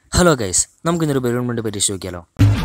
hello guys നമുക്കിന്നൊരു balloon കൊണ്ട് പരീക്ഷിച്ച് നോക്കിയാലോ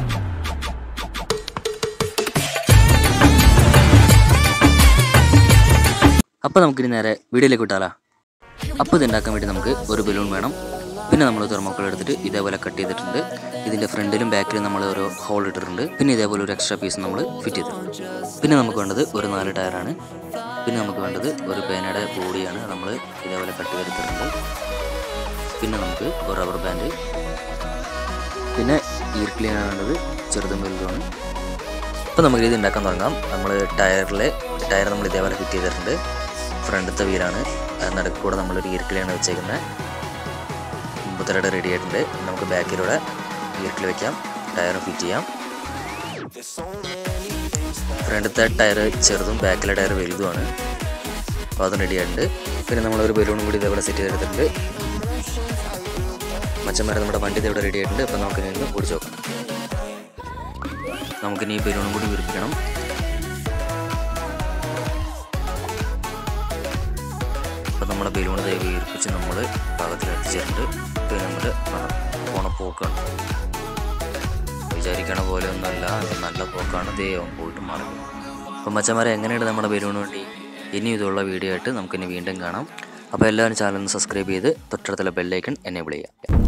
അപ്പോൾ നമുക്കിനി നേരെ വീഡിയോയിലേക്ക് വിട്ടാലോ അപ്പോൾ ഇതുണ്ടാക്കാൻ വേണ്ടി നമുക്ക് ഒരു ബലൂൺ വേണം പിന്നെ നമ്മൾ തെർമോക്കോൾ എടുത്തിട്ട് ഇതേപോലെ കട്ട് ചെയ്തിട്ടുണ്ട് ഇതിൻ്റെ ഫ്രണ്ടിലും ബാക്കിലും നമ്മൾ ഒരു ഹോൾ ഇട്ടിട്ടുണ്ട് പിന്നെ ഇതേപോലെ ഒരു എക്സ്ട്രാ പീസ് നമ്മൾ ഫിറ്റ് ചെയ്തിട്ടുണ്ട് പിന്നെ നമുക്ക് വേണ്ടത് ഒരു നാല് ടയറാണ് പിന്നെ നമുക്ക് വേണ്ടത് ഒരു പേനയുടെ ബോഡിയാണ് നമ്മൾ ഇതേപോലെ കട്ട് ചെയ്തെടുത്തിട്ടുണ്ട് പിന്നെ നമുക്ക് ഒരു റബ്ബർ ബാൻഡ് പിന്നെ ഈർ ക്ലീൻ വേണ്ടത് ചെറുതും വലുതുമാണ് അപ്പോൾ നമുക്ക് ഇത് ഉണ്ടാക്കാൻ തുടങ്ങാം നമ്മൾ ടയറിലെ ടയർ നമ്മൾ ഇതേപോലെ ഫിറ്റ് ചെയ്തിട്ടുണ്ട് ഫ്രണ്ടത്തെ വീലാണ് നടുക്ക് കൂടെ നമ്മളൊരു ഈർ ക്ലീനാണ് വെച്ചേക്കുന്നത് മുമ്പത്തരയുടെ റെഡി ആയിട്ടുണ്ട് നമുക്ക് ബാക്കിലൂടെ ഈർക്കിൽ വെക്കാം ടയർ ഫിറ്റ് ചെയ്യാം ഫ്രണ്ടത്തെ ടയർ ചെറുതും ബാക്കിലെ ടയർ വലുതുമാണ് അപ്പോൾ അതും റെഡി ആയിട്ടുണ്ട് പിന്നെ നമ്മളൊരു ബലൂണും കൂടി ഇതേപോലെ സെറ്റ് ചെയ്തെടുത്തിട്ടുണ്ട് മച്ചന്മാരെ നമ്മുടെ വണ്ടി ഇവിടെ റെഡി ആയിട്ടുണ്ട് അപ്പോൾ നമുക്കിനി ഒന്ന് ഓടിച്ചു നോക്കാം നമുക്കിനി ഈ ബലൂണും കൂടി വീർപ്പിക്കണം അപ്പോൾ നമ്മുടെ ബലൂൺ ദൈവം വീർപ്പിച്ച് നമ്മൾ പാകത്തിൽ എത്തിച്ചിട്ടുണ്ട് ഇപ്പോൾ നമ്മൾ പോണ പോക്കാണ് വിചാരിക്കണ പോലെ ഒന്നുമല്ല ഇത് നല്ല പോക്കാണ് ദൈവം പോയിട്ട് മാറി അപ്പോൾ മച്ചന്മാരെ എങ്ങനെയുണ്ട് നമ്മുടെ ബലൂൺ വേണ്ടി ഇനി ഇതുള്ള വീഡിയോ ആയിട്ട് നമുക്കിനി വീണ്ടും കാണാം അപ്പോൾ എല്ലാവരും ചാനൽ ഒന്ന് സബ്സ്ക്രൈബ് ചെയ്ത് തൊട്ടടുത്തുള്ള ബെല്ലൈക്കൺ എനേബിൾ ചെയ്യുക